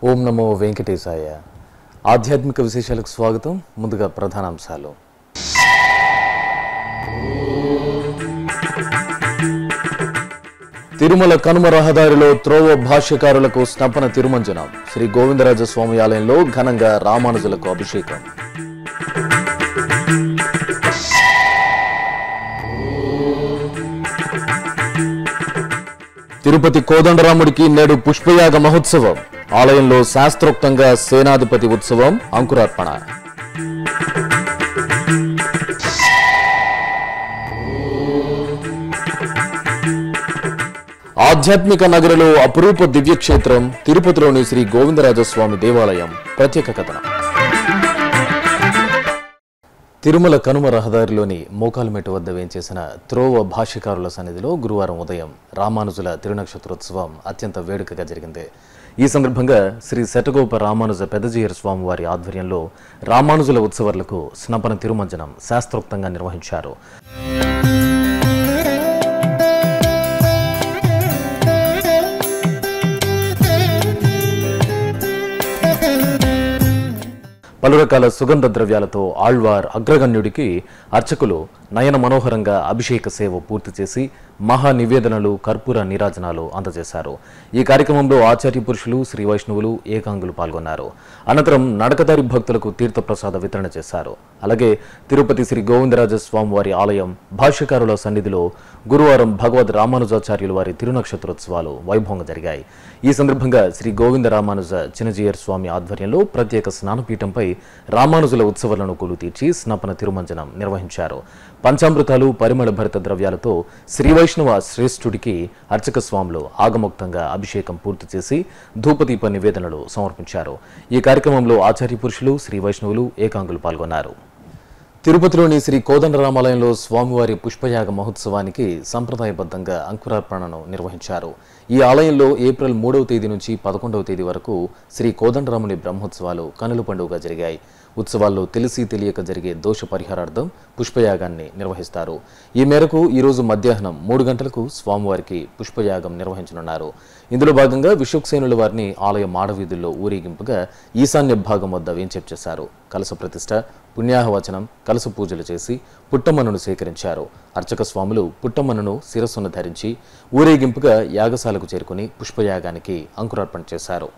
ఓం నమో వెంకటేశాయ ఆధ్యాత్మిక విశేషాలకు స్వాగతం ముందుగా ప్రధానాంశాలు తిరుమల కనుమ రహదారిలో త్రోవ భాష్యకారులకు స్నపన తిరుమంజనం శ్రీ గోవిందరాజ స్వామి ఆలయంలో ఘనంగా రామానుజులకు అభిషేకం తిరుపతి కోదండరాముడికి నేడు పుష్పయాగ మహోత్సవం ఆలయంలో శాస్త్రోక్తంగా సేనాధిపతి ఉత్సవం అంకురార్పణ ఆధ్యాత్మిక నగరిలో అపురూప దివ్యక్షేత్రం తిరుపతిలోని శ్రీ గోవిందరాజస్వామి దేవాలయం ప్రత్యేక కథనం తిరుమల కనుమ రహదారిలోని మోకాలుమెట్టు వద్ద వేంచేసిన త్రోవ భాష్యకారుల సన్నిధిలో గురువారం ఉదయం రామానుజుల తిరునక్షత్రోత్సవం అత్యంత వేడుకగా జరిగింది ఈ సందర్భంగా శ్రీ శటగోప రామానుజ పెదజీయర్ స్వామి వారి ఆధ్వర్యంలో రామానుజుల ఉత్సవాలకు స్నపన తిరుమంజనం శాస్త్రోక్తంగా నిర్వహించారు పలు రకాల సుగంధ ద్రవ్యాలతో ఆళ్వార్ అగ్రగణ్యుడికి అర్చకులు నయన మనోహరంగా అభిషేక సేవ పూర్తి చేసి మహా నివేదనలు కర్పూర నీరాజనాలు అందజేశారు ఈ కార్యక్రమంలో ఆచార్య పురుషులు శ్రీ వైష్ణవులు ఏకాంగులు పాల్గొన్నారు అనంతరం నడకదారి భక్తులకు తీర్థప్రసాద వితరణ చేశారు అలాగే తిరుపతి శ్రీ గోవిందరాజ స్వామి వారి ఆలయం భాష్యకారుల సన్నిధిలో గురువారం భగవద్ రామానుజాచార్యుల వారి తిరునక్షత్రోత్సవాలు వైభవంగా జరిగాయి ఈ సందర్భంగా శ్రీ గోవింద రామానుజ చినజీయర్ స్వామి ఆధ్వర్యంలో ప్రత్యేక స్నానపీఠంపై రామానుజుల ఉత్సవాలను కొలు తీర్చి స్నపన తిరుమంజనం నిర్వహించారు పంచామృతాలు పరిమళ భరిత ద్రవ్యాలతో శ్రీ వైష్ణవ శ్రేష్ఠుడికి అర్చక స్వాములు ఆగమోక్తంగా అభిషేకం పూర్తి చేసి ధూపదీప నివేదనలు సమర్పించారు ఈ కార్యక్రమంలో ఆచార్య పురుషులు శ్రీ వైష్ణవులు ఏకాంగులు పాల్గొన్నారు తిరుపతిలోని శ్రీ కోదండరామాలయంలో స్వామివారి పుష్పయాగ మహోత్సవానికి సంప్రదాయబద్ధంగా అంకురార్పణను నిర్వహించారు ఈ ఆలయంలో ఏప్రిల్ మూడవ తేదీ నుంచి పదకొండవ తేదీ వరకు శ్రీ కోదండరాముని బ్రహ్మోత్సవాలు కనుల పండుగగా జరిగాయి ఉత్సవాల్లో తెలిసి తెలియక జరిగే దోష పరిహారార్థం పుష్పయాగాన్ని నిర్వహిస్తారు ఈ మేరకు ఈరోజు మధ్యాహ్నం మూడు గంటలకు స్వామివారికి పుష్పయాగం నిర్వహించనున్నారు ఇందులో భాగంగా విశ్వక్సేనుల వారిని ఆలయ మాడవీధుల్లో ఊరేగింపుగా ఈశాన్య భాగం వద్ద వేంచేపు చేశారు కలస ప్రతిష్ట పుణ్యాహవచనం కలస పూజలు చేసి పుట్టమ్మను సేకరించారు అర్చక స్వాములు పుట్టమ్మను శిరస్సును ధరించి ఊరేగింపుగా యాగశాలకు చేరుకుని పుష్పయాగానికి అంకురార్పణ చేశారు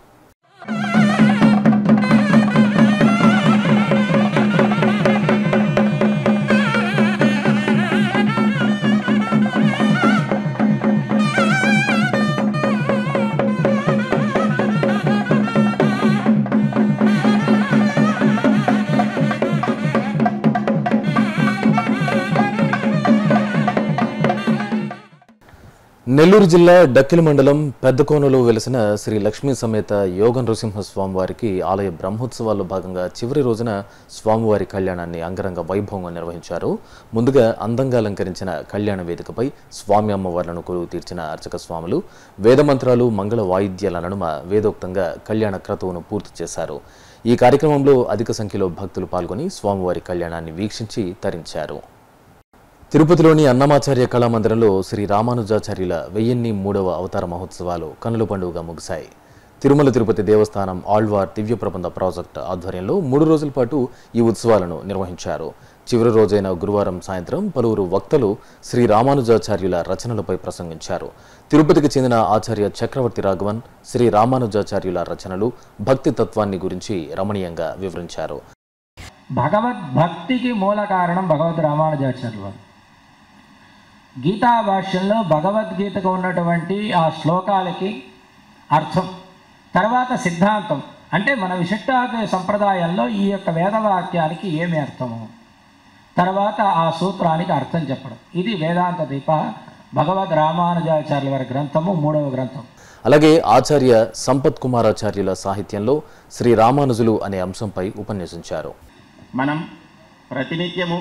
నెల్లూరు జిల్లా డక్కిలి మండలం పెద్దకోనలో వెలిసిన శ్రీ లక్ష్మీ సమేత యోగ నృసింహ స్వామివారికి ఆలయ బ్రహ్మోత్సవాల్లో భాగంగా చివరి రోజున స్వామివారి కళ్యాణాన్ని అంగరంగ వైభవంగా నిర్వహించారు ముందుగా అందంగా అలంకరించిన కళ్యాణ వేదికపై స్వామి అమ్మవార్లను కొలువు తీర్చిన అర్చక స్వాములు వేదమంత్రాలు మంగళ వాయిద్యాల నడుమ వేదోక్తంగా కళ్యాణ క్రతువును పూర్తి చేశారు ఈ కార్యక్రమంలో అధిక సంఖ్యలో భక్తులు పాల్గొని స్వామివారి కళ్యాణాన్ని వీక్షించి తరించారు తిరుపతిలోని అన్నమాచార్య కళామందిరంలో శ్రీ రామానుజాచార్యుల వెయ్యిన్ని మూడవ అవతార మహోత్సవాలు కనుల పండుగగా ముగిశాయి తిరుమల తిరుపతి దేవస్థానం ఆళ్వార్ దివ్య ప్రబంధ ప్రాజెక్ట్ ఆధ్వర్యంలో మూడు రోజుల పాటు ఈ ఉత్సవాలను నిర్వహించారు చివరి రోజైన గురువారం సాయంత్రం పలువురు వక్తలు శ్రీ రామానుజాచార్యుల రచనలపై ప్రసంగించారు తిరుపతికి చెందిన ఆచార్య చక్రవర్తి రాఘవన్ శ్రీ రామానుజాచార్యుల రచనలు భక్తి తత్వాన్ని గురించి రమణీయంగా వివరించారు భగవద్భక్తికి మూల కారణం భగవద్ రామానుజాచార్యులు వారు గీతా భాష్యంలో భగవద్గీతకు ఉన్నటువంటి ఆ శ్లోకాలకి అర్థం తర్వాత సిద్ధాంతం అంటే మన విశిష్టాద్వైత సంప్రదాయంలో ఈ యొక్క వేదవాక్యానికి ఏమి అర్థము తర్వాత ఆ సూత్రానికి అర్థం చెప్పడం ఇది వేదాంత దీప భగవద్ రామానుజాచార్యుల వారి గ్రంథము మూడవ గ్రంథం అలాగే ఆచార్య సంపత్ కుమారాచార్యుల సాహిత్యంలో శ్రీ రామానుజులు అనే అంశంపై ఉపన్యసించారు మనం ప్రతినిత్యము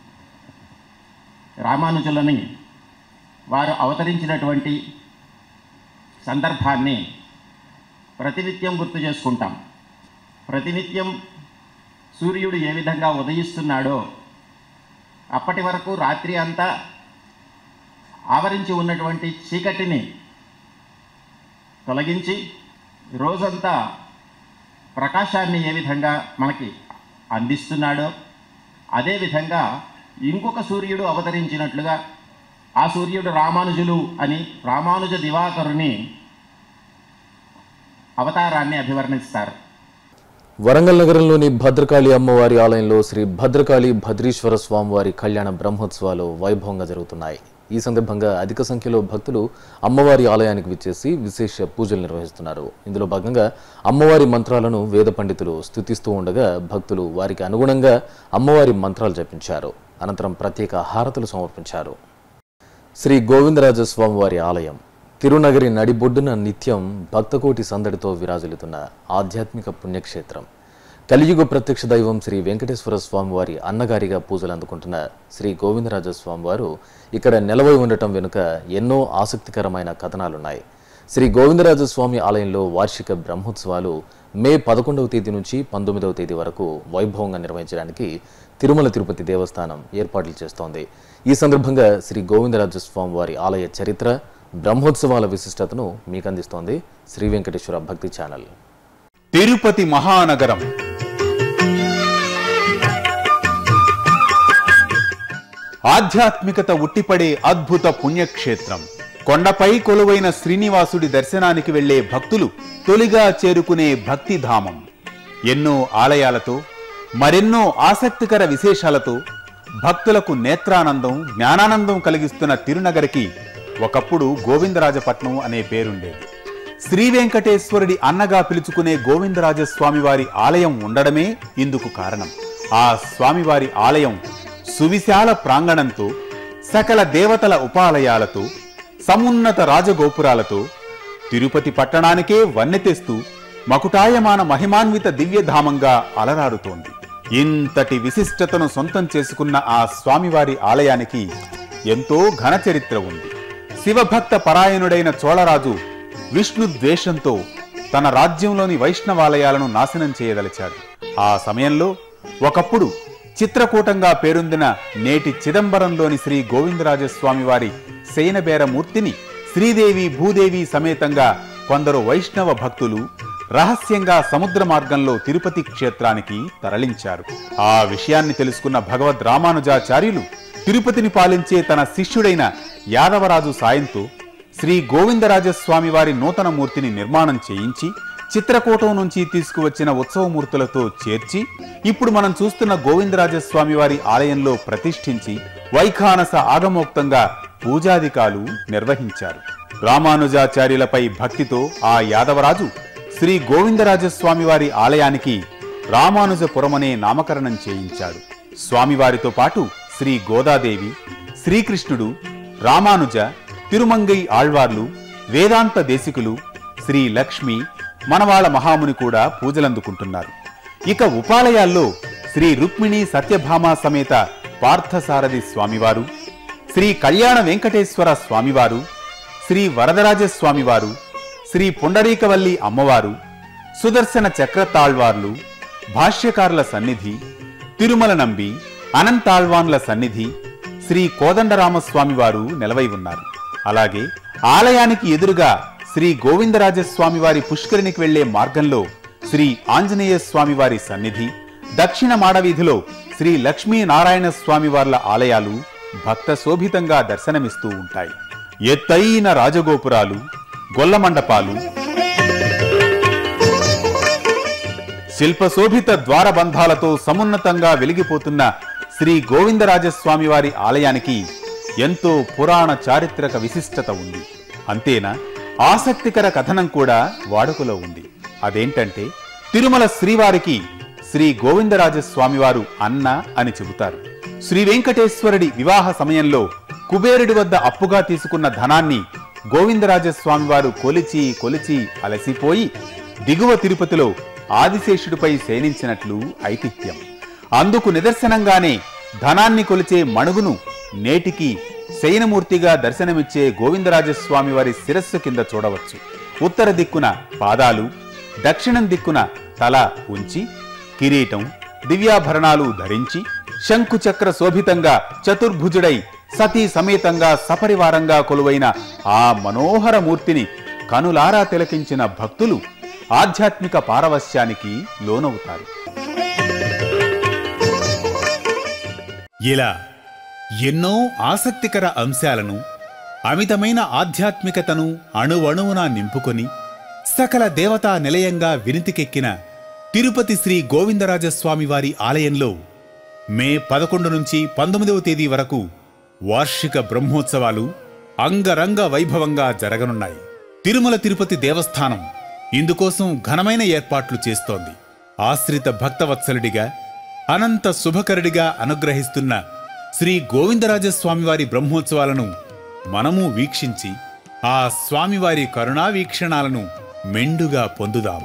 రామానుజులని వారు అవతరించినటువంటి సందర్భాన్ని ప్రతినిత్యం గుర్తు చేసుకుంటాం ప్రతినిత్యం సూర్యుడు ఏ విధంగా ఉదయిస్తున్నాడో అప్పటి వరకు రాత్రి అంతా ఆవరించి ఉన్నటువంటి చీకటిని తొలగించి రోజంతా ప్రకాశాన్ని ఏ విధంగా మనకి అందిస్తున్నాడో అదేవిధంగా ఇంకొక సూర్యుడు అవతరించినట్లుగా ఆ సూర్యుడు రామానుజులు అని రామానుజ దివాకరుని అవతారాన్ని అభివర్ణిస్తారు వరంగల్ నగరంలోని భద్రకాళి అమ్మవారి ఆలయంలో శ్రీ భద్రకాళి భద్రీశ్వర స్వామివారి కళ్యాణ బ్రహ్మోత్సవాలు వైభవంగా జరుగుతున్నాయి ఈ సందర్భంగా అధిక సంఖ్యలో భక్తులు అమ్మవారి ఆలయానికి విచ్చేసి విశేష పూజలు నిర్వహిస్తున్నారు ఇందులో భాగంగా అమ్మవారి మంత్రాలను వేద పండితులు స్తుతిస్తూ ఉండగా భక్తులు వారికి అనుగుణంగా అమ్మవారి మంత్రాలు జపించారు అనంతరం ప్రత్యేక హారతులు సమర్పించారు శ్రీ గోవిందరాజ స్వామివారి ఆలయం తిరునగరి నడిబొడ్డున నిత్యం భక్తకోటి సందడితో విరాజిల్లుతున్న ఆధ్యాత్మిక పుణ్యక్షేత్రం కలియుగ ప్రత్యక్ష దైవం శ్రీ వెంకటేశ్వర స్వామివారి అన్నగారిగా పూజలు అందుకుంటున్న శ్రీ గోవిందరాజ స్వామివారు ఇక్కడ నిలవై ఉండటం వెనుక ఎన్నో ఆసక్తికరమైన కథనాలున్నాయి శ్రీ గోవిందరాజ స్వామి ఆలయంలో వార్షిక బ్రహ్మోత్సవాలు మే పదకొండవ తేదీ నుంచి పంతొమ్మిదవ తేదీ వరకు వైభవంగా నిర్వహించడానికి తిరుమల తిరుపతి దేవస్థానం ఏర్పాట్లు చేస్తోంది ఈ సందర్భంగా శ్రీ గోవిందరాజ స్వామి వారి ఆలయ చరిత్ర బ్రహ్మోత్సవాల విశిష్టతను మీకు అందిస్తోంది శ్రీ వెంకటేశ్వర భక్తి ఛానల్ తిరుపతి మహానగరం ఆధ్యాత్మికత ఉట్టిపడే అద్భుత పుణ్యక్షేత్రం కొండపై కొలువైన శ్రీనివాసుడి దర్శనానికి వెళ్లే భక్తులు తొలిగా చేరుకునే భక్తిధామం ఎన్నో ఆలయాలతో మరెన్నో ఆసక్తికర విశేషాలతో భక్తులకు నేత్రానందం జ్ఞానానందం కలిగిస్తున్న తిరునగరికి ఒకప్పుడు గోవిందరాజపట్నం అనే పేరుండేది శ్రీ వెంకటేశ్వరుడి అన్నగా పిలుచుకునే గోవిందరాజస్వామి వారి ఆలయం ఉండడమే ఇందుకు కారణం ఆ స్వామివారి ఆలయం సువిశాల ప్రాంగణంతో సకల దేవతల ఉపాలయాలతో సమున్నత రాజగోపురాలతో తిరుపతి పట్టణానికే వన్నె తెస్తూ మకుటాయమాన మహిమాన్విత దివ్యధామంగా అలరారుతోంది ఇంతటి విశిష్టతను సొంతం చేసుకున్న ఆ స్వామివారి ఆలయానికి ఎంతో ఘన చరిత్ర ఉంది శివభక్త పరాయణుడైన చోళరాజు విష్ణు ద్వేషంతో తన రాజ్యంలోని వైష్ణవాలయాలను నాశనం చేయదలిచాడు ఆ సమయంలో ఒకప్పుడు చిత్రకూటంగా పేరొందిన నేటి చిదంబరంలోని శ్రీ గోవిందరాజస్వామి వారి శయనబేర మూర్తిని శ్రీదేవి భూదేవి సమేతంగా కొందరు వైష్ణవ భక్తులు రహస్యంగా సముద్ర మార్గంలో తిరుపతి క్షేత్రానికి తరలించారు ఆ విషయాన్ని తెలుసుకున్న భగవద్ రామానుజాచార్యులు తిరుపతిని పాలించే తన శిష్యుడైన యాదవరాజు సాయంతో శ్రీ గోవిందరాజస్వామి వారి నూతన మూర్తిని నిర్మాణం చేయించి చిత్రకూటం నుంచి తీసుకువచ్చిన ఉత్సవమూర్తులతో చేర్చి ఇప్పుడు మనం చూస్తున్న గోవిందరాజస్వామి వారి ఆలయంలో ప్రతిష్ఠించి వైఖానస ఆగమోక్తంగా పూజాధికాలు నిర్వహించారు రామానుజాచార్యులపై భక్తితో ఆ యాదవరాజు శ్రీ గోవిందరాజస్వామి వారి ఆలయానికి రామానుజపురమనే నామకరణం చేయించాడు స్వామివారితో పాటు శ్రీ గోదాదేవి శ్రీకృష్ణుడు రామానుజ తిరుమంగై ఆళ్వార్లు వేదాంత దేశికులు శ్రీ లక్ష్మి మనవాళ మహాముని కూడా పూజలందుకుంటున్నారు ఇక ఉపాలయాల్లో శ్రీ రుక్మిణి సత్యభామ సమేత పార్థసారథి స్వామివారు శ్రీ కళ్యాణ వెంకటేశ్వర స్వామివారు శ్రీ వరదరాజ స్వామివారు శ్రీ పుండరీకవల్లి అమ్మవారు సుదర్శన చక్రతాళ్వార్లు భాష్యకారుల సన్నిధి తిరుమల నంబి అనంతాళ్వాన్ల సన్నిధి శ్రీ కోదండరామస్వామి వారు నిలవై ఉన్నారు అలాగే ఆలయానికి ఎదురుగా శ్రీ గోవిందరాజస్వామి వారి పుష్కరిణికి వెళ్లే మార్గంలో శ్రీ ఆంజనేయ స్వామి వారి సన్నిధి దక్షిణ మాడవీధిలో శ్రీ లక్ష్మీనారాయణ స్వామి వార్ల ఆలయాలు భక్త శోభితంగా దర్శనమిస్తూ ఉంటాయి ఎత్తైన రాజగోపురాలు గొల్ల మండపాలు శిల్పశోభిత ద్వారబంధాలతో సమున్నతంగా వెలిగిపోతున్న శ్రీ గోవిందరాజస్వామి వారి ఆలయానికి ఎంతో పురాణ చారిత్రక విశిష్టత ఉంది అంతేనా ఆసక్తికర కథనం కూడా వాడుకలో ఉంది అదేంటంటే తిరుమల శ్రీవారికి శ్రీ గోవిందరాజస్వామివారు అన్న అని చెబుతారు శ్రీ వెంకటేశ్వరుడి వివాహ సమయంలో కుబేరుడి వద్ద అప్పుగా తీసుకున్న ధనాన్ని గోవిందరాజస్వామివారు కొలిచి కొలిచి అలసిపోయి దిగువ తిరుపతిలో ఆదిశేషుడిపై శయనించినట్లు ఐతిహ్యం అందుకు నిదర్శనంగానే ధనాన్ని కొలిచే మణుగును నేటికి శయనమూర్తిగా దర్శనమిచ్చే గోవిందరాజస్వామి వారి శిరస్సు కింద చూడవచ్చు ఉత్తర దిక్కున పాదాలు దక్షిణం దిక్కున తల ఉంచి కిరీటం దివ్యాభరణాలు ధరించి శంకుచక్ర శోభితంగా చతుర్భుజుడై సతీ సమేతంగా సపరివారంగా కొలువైన ఆ మనోహర మూర్తిని కనులారా తిలకించిన భక్తులు ఆధ్యాత్మిక పారవశ్యానికి లోనవుతారు ఇలా ఎన్నో ఆసక్తికర అంశాలను అమితమైన ఆధ్యాత్మికతను అణువణువున నింపుకొని సకల దేవతా నిలయంగా వినితికెక్కిన తిరుపతి శ్రీ గోవిందరాజస్వామి వారి ఆలయంలో మే పదకొండు నుంచి పంతొమ్మిదవ తేదీ వరకు వార్షిక బ్రహ్మోత్సవాలు అంగరంగ వైభవంగా జరగనున్నాయి తిరుమల తిరుపతి దేవస్థానం ఇందుకోసం ఘనమైన ఏర్పాట్లు చేస్తోంది ఆశ్రిత భక్తవత్సలుడిగా అనంత శుభకరుడిగా అనుగ్రహిస్తున్న శ్రీ గోవిందరాజస్వామివారి బ్రహ్మోత్సవాలను మనము వీక్షించి ఆ స్వామివారి కరుణా వీక్షణాలను మెండుగా పొందుదాం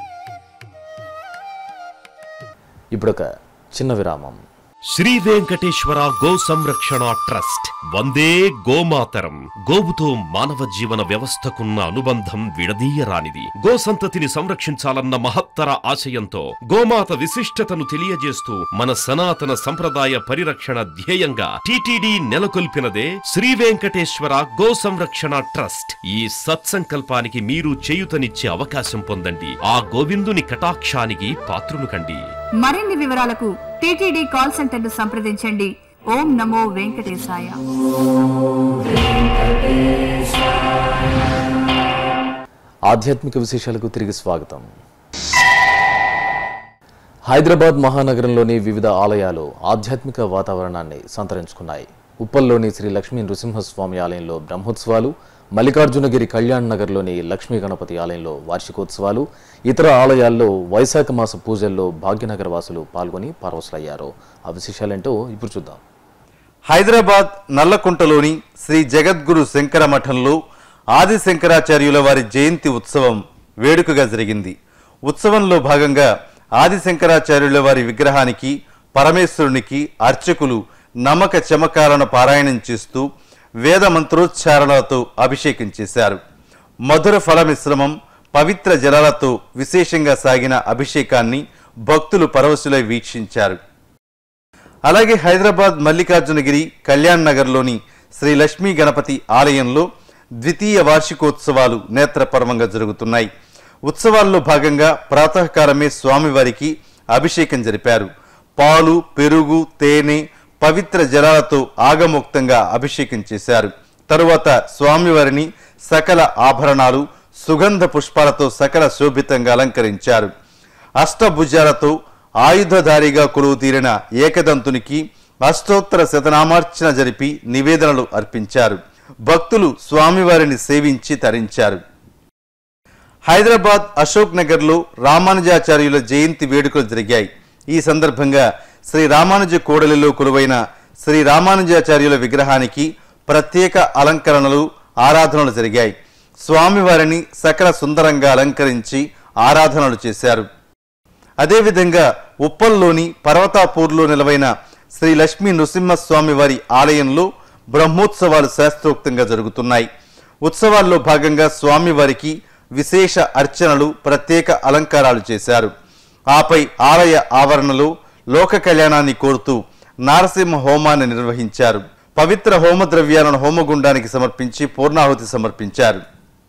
ఇప్పుడొక చిన్న విరామం శ్రీ వెంకటేశ్వర గో సంరక్షణ ట్రస్ట్ వందే గోమాతరం గోవుతో మానవ జీవన వ్యవస్థకున్న అనుబంధం విడదీయరానిది గో సంతతిని సంరక్షించాలన్న మహత్తర ఆశయంతో గోమాత విశిష్టతను తెలియజేస్తూ మన సనాతన సంప్రదాయ పరిరక్షణ ధ్యేయంగా టిటిడి నెలకొల్పినదే శ్రీ వెంకటేశ్వర గో సంరక్షణ ట్రస్ట్ ఈ సత్సంకల్పానికి మీరు చేయుతనిచ్చే అవకాశం పొందండి ఆ గోవిందుని కటాక్షానికి పాత్రులు కండి మరిన్ని వివరాలకు టీటీడీ కాల్ సెంటర్ను సంప్రదించండి ఓం నమో వెంకటేశాయ ఆధ్యాత్మిక విశేషాలకు తిరిగి స్వాగతం హైదరాబాద్ మహానగరంలోని వివిధ ఆలయాలు ఆధ్యాత్మిక వాతావరణాన్ని సంతరించుకున్నాయి ఉప్పల్లోని శ్రీ లక్ష్మీ నృసింహస్వామి ఆలయంలో బ్రహ్మోత్సవాలు మల్లికార్జునగిరి కళ్యాణ్ నగర్లోని లక్ష్మీ గణపతి ఆలయంలో వార్షికోత్సవాలు ఇతర ఆలయాల్లో వైశాఖ మాస పూజల్లో భాగ్యనగర వాసులు పాల్గొని పరవశులయ్యారు ఆ విశేషాలేంటో ఇప్పుడు చూద్దాం హైదరాబాద్ నల్లకుంటలోని శ్రీ జగద్గురు శంకర మఠంలో ఆది శంకరాచార్యుల వారి జయంతి ఉత్సవం వేడుకగా జరిగింది ఉత్సవంలో భాగంగా ఆది శంకరాచార్యుల వారి విగ్రహానికి పరమేశ్వరునికి అర్చకులు నమ్మక చమకాలను పారాయణం చేస్తూ వేద మంత్రోచ్చారణలతో అభిషేకం చేశారు మధుర ఫల మిశ్రమం పవిత్ర జలాలతో విశేషంగా సాగిన అభిషేకాన్ని భక్తులు పరవశులై వీక్షించారు అలాగే హైదరాబాద్ మల్లికార్జునగిరి కళ్యాణ్ నగర్లోని శ్రీ లక్ష్మీ గణపతి ఆలయంలో ద్వితీయ వార్షికోత్సవాలు నేత్రపర్వంగా జరుగుతున్నాయి ఉత్సవాల్లో భాగంగా ప్రాతకాలమే స్వామివారికి అభిషేకం జరిపారు పాలు పెరుగు తేనె పవిత్ర జలాలతో ఆగమోక్తంగా అభిషేకం చేశారు తరువాత స్వామివారిని సకల ఆభరణాలు సుగంధ పుష్పాలతో సకల శోభితంగా అలంకరించారు అష్టభుజాలతో ఆయుధధారిగా కొలువు తీరిన ఏకదంతునికి అష్టోత్తర శతనామార్చన జరిపి నివేదనలు అర్పించారు భక్తులు స్వామివారిని సేవించి తరించారు హైదరాబాద్ అశోక్ నగర్లో రామానుజాచార్యుల జయంతి వేడుకలు జరిగాయి ఈ సందర్భంగా శ్రీ రామానుజ కోడలిలో కొలువైన శ్రీ రామానుజాచార్యుల విగ్రహానికి ప్రత్యేక అలంకరణలు ఆరాధనలు జరిగాయి స్వామివారిని సకల సుందరంగా అలంకరించి ఆరాధనలు చేశారు అదేవిధంగా ఉప్పల్లోని పర్వతాపూర్లో నిలవైన శ్రీ లక్ష్మీ నృసింహస్వామి వారి ఆలయంలో బ్రహ్మోత్సవాలు శాస్త్రోక్తంగా జరుగుతున్నాయి ఉత్సవాల్లో భాగంగా స్వామివారికి విశేష అర్చనలు ప్రత్యేక అలంకారాలు చేశారు ఆపై ఆలయ ఆవరణలో లోక కళ్యాణాన్ని కోరుతూ నారసింహ హోమాన్ని నిర్వహించారు పవిత్ర హోమ ద్రవ్యాలను హోమగుండానికి సమర్పించి పూర్ణాహుతి సమర్పించారు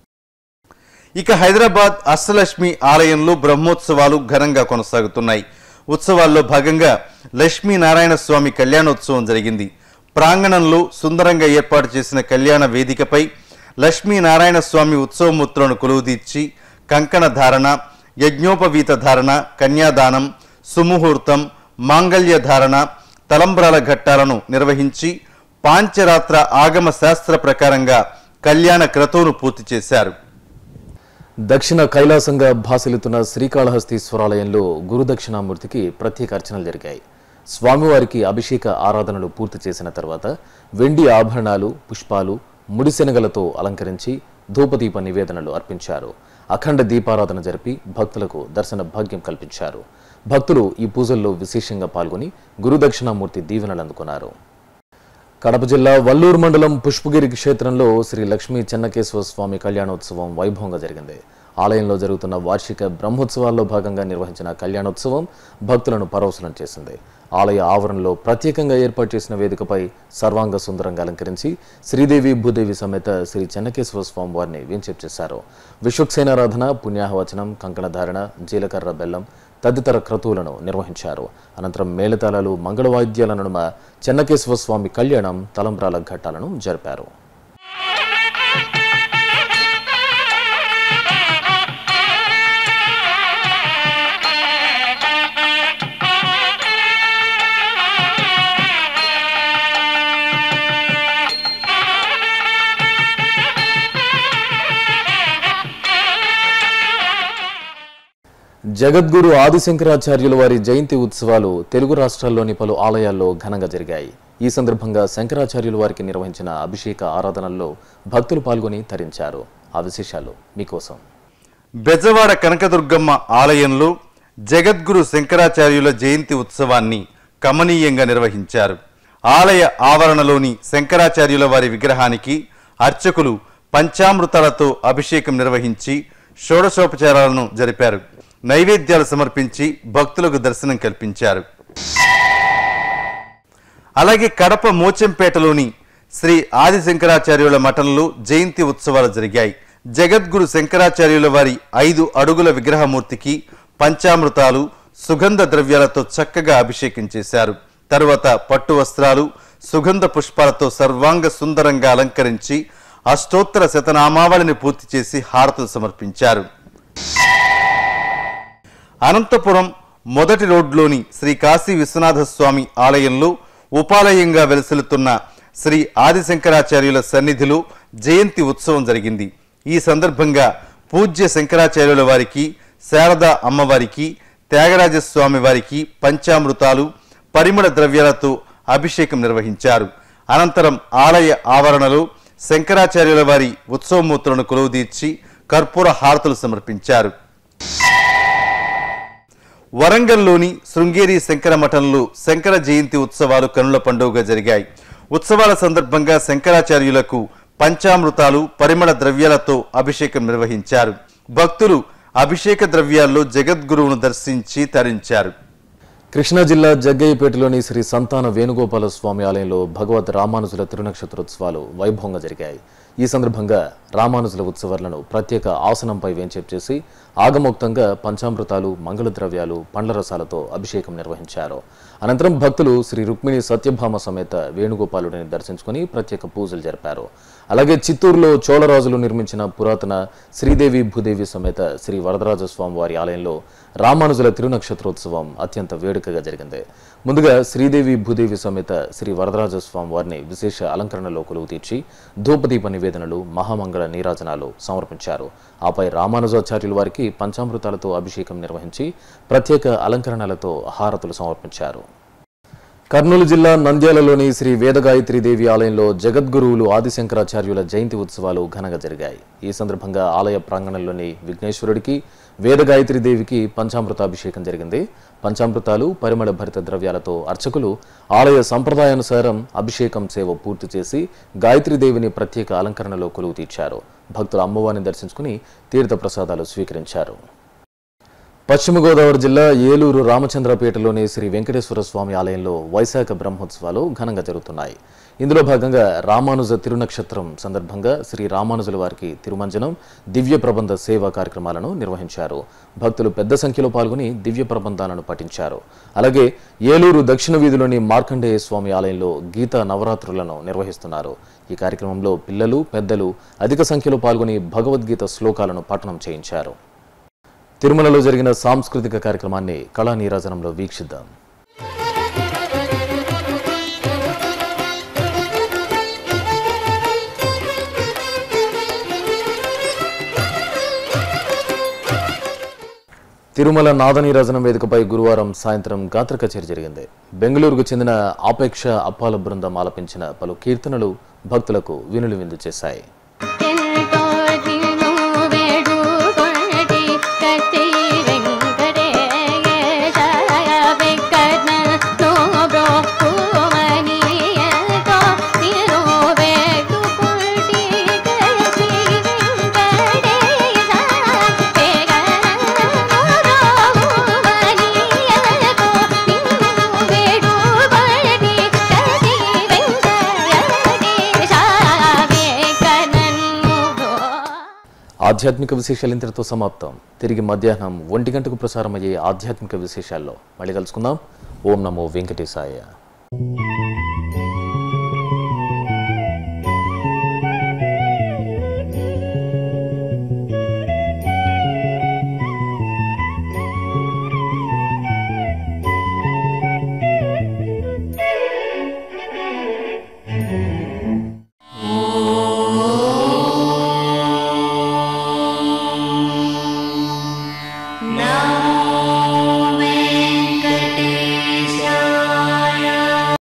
ఇక హైదరాబాద్ అష్టలక్ష్మి ఆలయంలో బ్రహ్మోత్సవాలు ఘనంగా కొనసాగుతున్నాయి ఉత్సవాల్లో భాగంగా లక్ష్మీనారాయణ స్వామి కళ్యాణోత్సవం జరిగింది ప్రాంగణంలో సుందరంగా ఏర్పాటు చేసిన కళ్యాణ వేదికపై లక్ష్మీనారాయణ స్వామి ఉత్సవమూర్తులను కొలువుదీర్చి కంకణ ధారణ యజ్ఞోపవీత ధారణ కన్యాదానం సుముహూర్తం మాంగళ్య ధారణ తలంబ్రాల ఘట్టాలను నిర్వహించి పాంచరాత్ర ఆగమ శాస్త్ర ప్రకారంగా కళ్యాణ క్రతువును పూర్తి చేశారు దక్షిణ కైలాసంగా భాసిల్లుతున్న శ్రీకాళహస్తీశ్వరాలయంలో గురుదక్షిణామూర్తికి ప్రత్యేక అర్చనలు జరిగాయి స్వామివారికి అభిషేక ఆరాధనలు పూర్తి చేసిన తర్వాత వెండి ఆభరణాలు పుష్పాలు ముడిశెనగలతో అలంకరించి ధూపదీప నివేదనలు అర్పించారు అఖండ దీపారాధన జరిపి భక్తులకు దర్శన భాగ్యం కల్పించారు భక్తులు ఈ పూజల్లో విశేషంగా పాల్గొని గురుదక్షిణామూర్తి దీవెనలు అందుకున్నారు కడప జిల్లా వల్లూరు మండలం పుష్పగిరి క్షేత్రంలో శ్రీ లక్ష్మీ చెన్నకేశ్వర స్వామి కళ్యాణోత్సవం వైభవంగా జరిగింది ఆలయంలో జరుగుతున్న వార్షిక బ్రహ్మోత్సవాల్లో భాగంగా నిర్వహించిన కళ్యాణోత్సవం భక్తులను పరవశనం చేసింది ఆలయ ఆవరణలో ప్రత్యేకంగా ఏర్పాటు చేసిన వేదికపై సర్వాంగ సుందరంగా అలంకరించి శ్రీదేవి భూదేవి సమేత శ్రీ చెన్నకేశ్వర స్వామి వారిని వేంచేపు చేశారు విశ్వక్సేనారాధన పుణ్యాహవచనం కంకణధారణ జీలకర్ర బెల్లం తదితర క్రతువులను నిర్వహించారు అనంతరం మేళతాళాలు మంగళవాద్యాల నడుమ చెన్నకేశ్వర స్వామి కళ్యాణం తలంబ్రాల ఘట్టాలను జరిపారు జగద్గురు ఆదిశంకరాచార్యుల వారి జయంతి ఉత్సవాలు తెలుగు రాష్ట్రాల్లోని పలు ఆలయాల్లో ఘనంగా జరిగాయి ఈ సందర్భంగా శంకరాచార్యుల వారికి నిర్వహించిన అభిషేక ఆరాధనల్లో భక్తులు పాల్గొని తరించారు ఆ విశేషాలు మీకోసం బెజవాడ కనకదుర్గమ్మ ఆలయంలో జగద్గురు శంకరాచార్యుల జయంతి ఉత్సవాన్ని కమనీయంగా నిర్వహించారు ఆలయ ఆవరణలోని శంకరాచార్యుల వారి విగ్రహానికి అర్చకులు పంచామృతాలతో అభిషేకం నిర్వహించి షోడశోపచారాలను జరిపారు నైవేద్యాలు సమర్పించి భక్తులకు దర్శనం కల్పించారు అలాగే కడప మోచెంపేటలోని శ్రీ ఆదిశంకరాచార్యుల మఠంలో జయంతి ఉత్సవాలు జరిగాయి జగద్గురు శంకరాచార్యుల వారి ఐదు అడుగుల విగ్రహమూర్తికి పంచామృతాలు సుగంధ ద్రవ్యాలతో చక్కగా అభిషేకం చేశారు తరువాత పట్టు వస్త్రాలు సుగంధ పుష్పాలతో సర్వాంగ సుందరంగా అలంకరించి అష్టోత్తర శతనామావళిని పూర్తి చేసి హారతులు సమర్పించారు అనంతపురం మొదటి రోడ్లోని శ్రీ కాశీ విశ్వనాథ స్వామి ఆలయంలో ఉపాలయంగా వెలసిల్లుతున్న శ్రీ ఆదిశంకరాచార్యుల సన్నిధిలో జయంతి ఉత్సవం జరిగింది ఈ సందర్భంగా పూజ్య శంకరాచార్యుల వారికి శారదా అమ్మవారికి త్యాగరాజస్వామి వారికి పంచామృతాలు పరిమళ ద్రవ్యాలతో అభిషేకం నిర్వహించారు అనంతరం ఆలయ ఆవరణలో శంకరాచార్యుల వారి ఉత్సవమూర్తులను కొలువుదీర్చి కర్పూర హారతులు సమర్పించారు వరంగల్లోని శృంగేరి శంకర మఠంలో శంకర జయంతి ఉత్సవాలు కనుల పండుగగా జరిగాయి ఉత్సవాల సందర్భంగా శంకరాచార్యులకు పంచామృతాలు పరిమళ ద్రవ్యాలతో అభిషేకం నిర్వహించారు భక్తులు అభిషేక ద్రవ్యాల్లో జగద్గురువును దర్శించి తరించారు కృష్ణా జిల్లా జగ్గయ్యపేటలోని శ్రీ సంతాన వేణుగోపాల స్వామి ఆలయంలో భగవద్ రామానుజుల తిరునక్షత్రోత్సవాలు వైభవంగా జరిగాయి ఈ సందర్భంగా రామానుజుల ఉత్సవాలను ప్రత్యేక ఆసనంపై వేంచేపు చేసి ఆగమోక్తంగా పంచామృతాలు మంగళ ద్రవ్యాలు పండ్ల రసాలతో అభిషేకం నిర్వహించారు అనంతరం భక్తులు శ్రీ రుక్మిణి సత్యభామ సమేత వేణుగోపాలుడిని దర్శించుకుని ప్రత్యేక పూజలు జరిపారు అలాగే చిత్తూరులో చోళరాజులు నిర్మించిన పురాతన శ్రీదేవి భూదేవి సమేత శ్రీ వరదరాజ స్వామి వారి ఆలయంలో రామానుజుల తిరునక్షత్రోత్సవం అత్యంత వేడుకగా జరిగింది ముందుగా శ్రీదేవి భూదేవి సమేత శ్రీ వరదరాజ స్వామి వారిని విశేష అలంకరణలో కొలువు తీర్చి ధూపదీప నివేదనలు మహామంగళ నీరాజనాలు సమర్పించారు ఆపై రామానుజాచార్యుల వారికి పంచామృతాలతో అభిషేకం నిర్వహించి ప్రత్యేక అలంకరణలతో హారతులు సమర్పించారు కర్నూలు జిల్లా నంద్యాలలోని శ్రీ వేదగాయత్రి దేవి ఆలయంలో జగద్గురువులు ఆదిశంకరాచార్యుల జయంతి ఉత్సవాలు ఘనంగా జరిగాయి ఈ సందర్భంగా ఆలయ ప్రాంగణంలోని విఘ్నేశ్వరుడికి వేదగాయత్రి దేవికి పంచామృతాభిషేకం జరిగింది పంచామృతాలు పరిమళ భరిత ద్రవ్యాలతో అర్చకులు ఆలయ సంప్రదాయానుసారం అభిషేకం సేవ పూర్తి చేసి గాయత్రి దేవిని ప్రత్యేక అలంకరణలో కొలువు తీర్చారు భక్తులు అమ్మవారిని దర్శించుకుని తీర్థ ప్రసాదాలు స్వీకరించారు పశ్చిమ గోదావరి జిల్లా ఏలూరు రామచంద్రపేటలోని శ్రీ వెంకటేశ్వర స్వామి ఆలయంలో వైశాఖ బ్రహ్మోత్సవాలు ఘనంగా జరుగుతున్నాయి ఇందులో భాగంగా రామానుజ తిరునక్షత్రం సందర్భంగా శ్రీ రామానుజుల వారికి తిరుమంజనం దివ్య ప్రబంధ సేవా కార్యక్రమాలను నిర్వహించారు భక్తులు పెద్ద సంఖ్యలో పాల్గొని దివ్య ప్రబంధాలను పఠించారు అలాగే ఏలూరు దక్షిణ వీధిలోని మార్కండేయ స్వామి ఆలయంలో గీతా నవరాత్రులను నిర్వహిస్తున్నారు ఈ కార్యక్రమంలో పిల్లలు పెద్దలు అధిక సంఖ్యలో పాల్గొని భగవద్గీత శ్లోకాలను పఠనం చేయించారు తిరుమలలో జరిగిన సాంస్కృతిక కార్యక్రమాన్ని కళా నీరాజనంలో వీక్షిద్దాం తిరుమల నాదనీరాజనం వేదికపై గురువారం సాయంత్రం గాత్ర కచేరీ జరిగింది బెంగళూరుకు చెందిన ఆపేక్ష అప్పాల బృందం ఆలపించిన పలు కీర్తనలు భక్తులకు వినులు విందు చేశాయి ఎంతో నిన్ను వేడుకొంటి కత్తి వెంకటేశ వెంకన్న నోబ్రోమని ఎంతో నిన్ను వేడుకొంటి కత్తి వెంకటేశ వెంకన్న నోబ్రోమని ఎంతో నిన్ను వేడుకొంటి ఆధ్యాత్మిక విశేషాలు ఇంతటితో సమాప్తం తిరిగి మధ్యాహ్నం ఒంటి గంటకు ప్రసారమయ్యే ఆధ్యాత్మిక విశేషాల్లో మళ్ళీ కలుసుకుందాం ఓం నమో వెంకటేశాయ